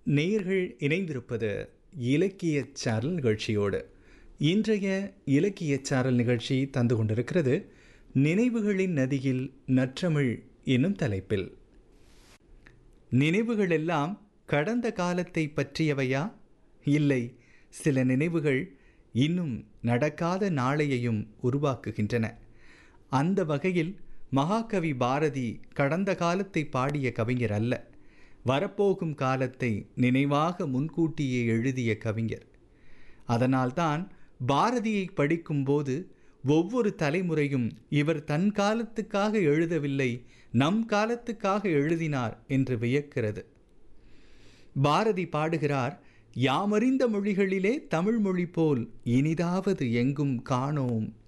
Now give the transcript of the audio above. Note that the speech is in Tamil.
நேயர்கள் இணைந்திருப்பது இலக்கிய சாரல் நிகழ்ச்சியோடு இன்றைய இலக்கிய சாரல் நிகழ்ச்சி தந்து கொண்டிருக்கிறது நினைவுகளின் நதியில் நற்றமிழ் என்னும் தலைப்பில் நினைவுகள் எல்லாம் கடந்த காலத்தை பற்றியவையா இல்லை சில நினைவுகள் இன்னும் நடக்காத நாளையையும் உருவாக்குகின்றன அந்த வகையில் மகாகவி பாரதி கடந்த காலத்தை பாடிய கவிஞர் அல்ல வரப்போகும் காலத்தை நினைவாக முன்கூட்டியே எழுதிய கவிஞர் அதனால்தான் பாரதியை படிக்கும்போது ஒவ்வொரு தலைமுறையும் இவர் தன் காலத்துக்காக எழுதவில்லை நம் காலத்துக்காக எழுதினார் என்று வியக்கிறது பாரதி பாடுகிறார் யாமறிந்த மொழிகளிலே தமிழ் மொழி போல் இனிதாவது எங்கும் காணோம்